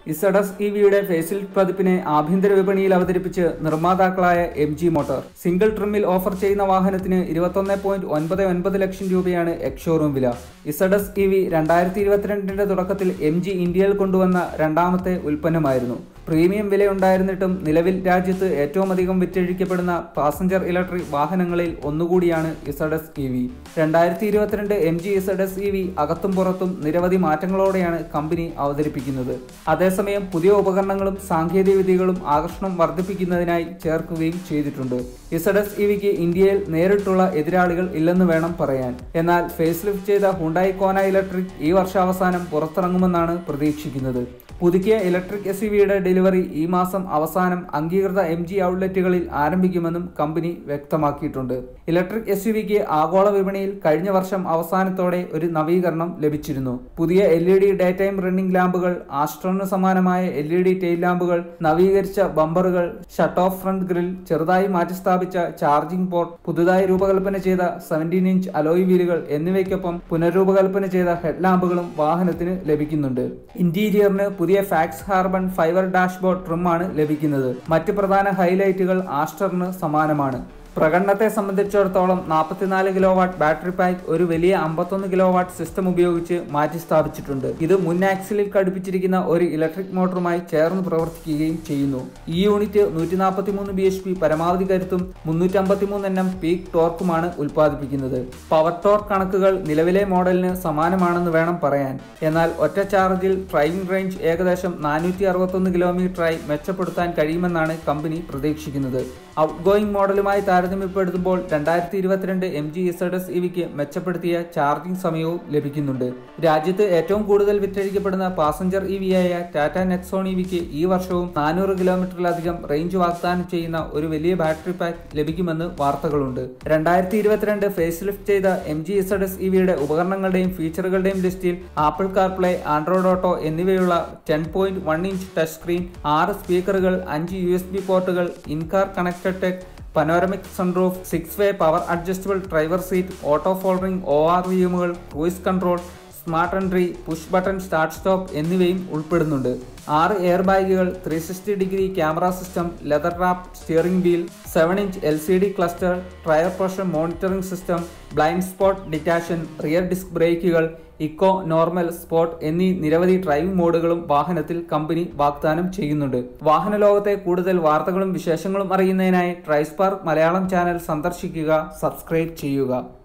ഇസഡസ് E വിയുടെ ഫേസിൽ പതിപ്പിനെ ആഭ്യന്തര വിപണിയിൽ അവതരിപ്പിച്ച് നിർമ്മാതാക്കളായ എം ജി മോട്ടോർ സിംഗിൾ ട്രിമ്മിൽ ഓഫർ ചെയ്യുന്ന വാഹനത്തിന് ഇരുപത്തൊന്ന് പോയിന്റ് ഒൻപത് ഒൻപത് ലക്ഷം രൂപയാണ് എക്സ്ഷോറൂം വില ഇസഡസ് ഇ വി രണ്ടായിരത്തി ഇരുപത്തിരണ്ടിന്റെ തുടക്കത്തിൽ എം ജി ഇന്ത്യയിൽ കൊണ്ടുവന്ന രണ്ടാമത്തെ ഉൽപ്പന്നമായിരുന്നു പ്രീമിയം വിലയുണ്ടായിരുന്നിട്ടും നിലവിൽ രാജ്യത്ത് ഏറ്റവും അധികം വിറ്റഴിക്കപ്പെടുന്ന പാസഞ്ചർ ഇലക്ട്രിക് വാഹനങ്ങളിൽ ഒന്നുകൂടിയാണ് ഇസഡസ് ഇ വി രണ്ടായിരത്തി ഇരുപത്തിരണ്ട് M G ZS E V അകത്തും പുറത്തും നിരവധി മാറ്റങ്ങളോടെയാണ് കമ്പനി അവതരിപ്പിക്കുന്നത് അതേസമയം പുതിയ ഉപകരണങ്ങളും സാങ്കേതിക വിദ്യകളും ആകർഷണം വർദ്ധിപ്പിക്കുന്നതിനായി ചേർക്കുകയും ചെയ്തിട്ടുണ്ട് ഇസഡസ് ഇ വിക്ക് ഇന്ത്യയിൽ നേരിട്ടുള്ള എതിരാളികൾ ഇല്ലെന്ന് വേണം പറയാൻ എന്നാൽ ഫേസ് ലിഫ്റ്റ് ചെയ്ത ഹുണ്ടായി കോന ഇലക്ട്രിക് ഈ വർഷാവസാനം പുറത്തിറങ്ങുമെന്നാണ് പ്രതീക്ഷിക്കുന്നത് പുതുക്കിയ ഇലക്ട്രിക് എസ് വിയുടെ ഡെലിവറി ഈ മാസം അവസാനം അംഗീകൃത എം ജി ഔട്ട്ലെറ്റുകളിൽ ആരംഭിക്കുമെന്നും കമ്പനി വ്യക്തമാക്കിയിട്ടുണ്ട് ഇലക്ട്രിക് എസ് വിക്ക് ആഗോള വിപണിയിൽ കഴിഞ്ഞ വർഷം അവസാനത്തോടെ ഒരു നവീകരണം ലഭിച്ചിരുന്നു പുതിയ L E D day time running ലാമ്പുകൾ ആസ്ട്രോണിന് സമാനമായ എൽ ഇ ഡി ടെയിൽ ലാമ്പുകൾ നവീകരിച്ച ബമ്പറുകൾ ഷട്ട് ഓഫ് ഫ്രണ്ട് ഗ്രിൽ ചെറുതായി മാറ്റിസ്ഥാപിച്ച ചാർജിംഗ് പോർട്ട് പുതുതായി രൂപകൽപ്പന ചെയ്ത സെവൻറ്റീൻ ഇഞ്ച് അലോയ് വീലുകൾ എന്നിവയ്ക്കൊപ്പം പുനരൂപകൽപ്പന ചെയ്ത ഹെഡ് ലാമ്പുകളും വാഹനത്തിന് ലഭിക്കുന്നുണ്ട് ഇന്റീരിയറിന് പുതിയ ഫാക്സ് ഹാർബൺ ഫൈബർ ഡാഷ്ബോർഡ് ട്രിമാണ് ലഭിക്കുന്നത് മറ്റ് പ്രധാന ഹൈലൈറ്റുകൾ ആസ്റ്ററിന് സമാനമാണ് പ്രകടനത്തെ സംബന്ധിച്ചിടത്തോളം നാൽപ്പത്തിനാല് കിലോ വാട്ട് ബാറ്ററി പാക്ക് ഒരു വലിയ അമ്പത്തൊന്ന് കിലോ വാട്ട് സിസ്റ്റം ഉപയോഗിച്ച് മാറ്റി സ്ഥാപിച്ചിട്ടുണ്ട് ഇത് മുൻ ആക്സിലിൽ ഘടിപ്പിച്ചിരിക്കുന്ന ഒരു ഇലക്ട്രിക് മോട്ടറുമായി ചേർന്ന് പ്രവർത്തിക്കുകയും ചെയ്യുന്നു ഈ യൂണിറ്റ് നൂറ്റി നാൽപ്പത്തി മൂന്ന് ബി എച്ച് പി പരമാവധി കരുത്തും മുന്നൂറ്റി അമ്പത്തി മൂന്ന് എണ്ണം പീക്ക് ടോർക്കുമാണ് ഉൽപ്പാദിപ്പിക്കുന്നത് പവർ ടോർക്ക് കണക്കുകൾ നിലവിലെ മോഡലിന് സമാനമാണെന്ന് വേണം പറയാൻ എന്നാൽ ഒറ്റ ചാർജിൽ ഡ്രൈവിംഗ് റേഞ്ച് ഏകദേശം നാനൂറ്റി അറുപത്തൊന്ന് കിലോമീറ്ററായി മെച്ചപ്പെടുത്താൻ കഴിയുമെന്നാണ് കമ്പനി പ്രതീക്ഷിക്കുന്നത് ഔട്ട് ഗോയിങ് മോഡലുമായി താരതമ്യപ്പെടുത്തുമ്പോൾ രണ്ടായിരത്തി ഇരുപത്തിരണ്ട് എം ജി ഇസഡസ് ഇവിക്ക് മെച്ചപ്പെടുത്തിയ ചാർജിംഗ് സമയവും ലഭിക്കുന്നുണ്ട് രാജ്യത്ത് ഏറ്റവും കൂടുതൽ വിറ്റഴിക്കപ്പെടുന്ന പാസഞ്ചർ ഇ വിയായ ടാറ്റ നെക്സോൺ ഇവിക്ക് ഈ വർഷവും നാനൂറ് കിലോമീറ്ററിലധികം റേഞ്ച് വാഗ്ദാനം ചെയ്യുന്ന ഒരു വലിയ ബാറ്ററി പാക്ക് ലഭിക്കുമെന്ന് വാർത്തകളുണ്ട് രണ്ടായിരത്തി ഇരുപത്തിരണ്ട് ഫേസ് ലിഫ്റ്റ് ചെയ്ത എം ജി ഇസഡസ് ഇവിയുടെ ഉപകരണങ്ങളുടെയും ഫീച്ചറുകളുടെയും ലിസ്റ്റിൽ ആപ്പിൾ കാർപ്ലേ ആൻഡ്രോയിഡ് ഓട്ടോ എന്നിവയുള്ള ten point one inch touch screen ആറ് സ്പീക്കറുകൾ അഞ്ച് യു എസ് ബി പോർട്ടുകൾ in car connected tech panoramic sunroof six way power adjustable driver seat auto folding O R V എമ്മുകൾ cruise control smart entry push button start stop എന്നിവയും ഉൾപ്പെടുന്നുണ്ട് ആറ് air ബാഗുകൾ three sixty degree camera system leather wrap steering wheel seven inch L C D cluster tyre pressure monitoring system blind spot detection rear disc ബ്രേക്കുകൾ eco normal sport എന്നീ നിരവധി driving മോഡുകളും വാഹനത്തിൽ company വാഗ്ദാനം ചെയ്യുന്നുണ്ട് വാഹന ലോകത്തെ കൂടുതൽ വാർത്തകളും വിശേഷങ്ങളും അറിയുന്നതിനായി ട്രൈസ്പാർക്ക് മലയാളം ചാനൽ സന്ദർശിക്കുക സബ്സ്ക്രൈബ് ചെയ്യുക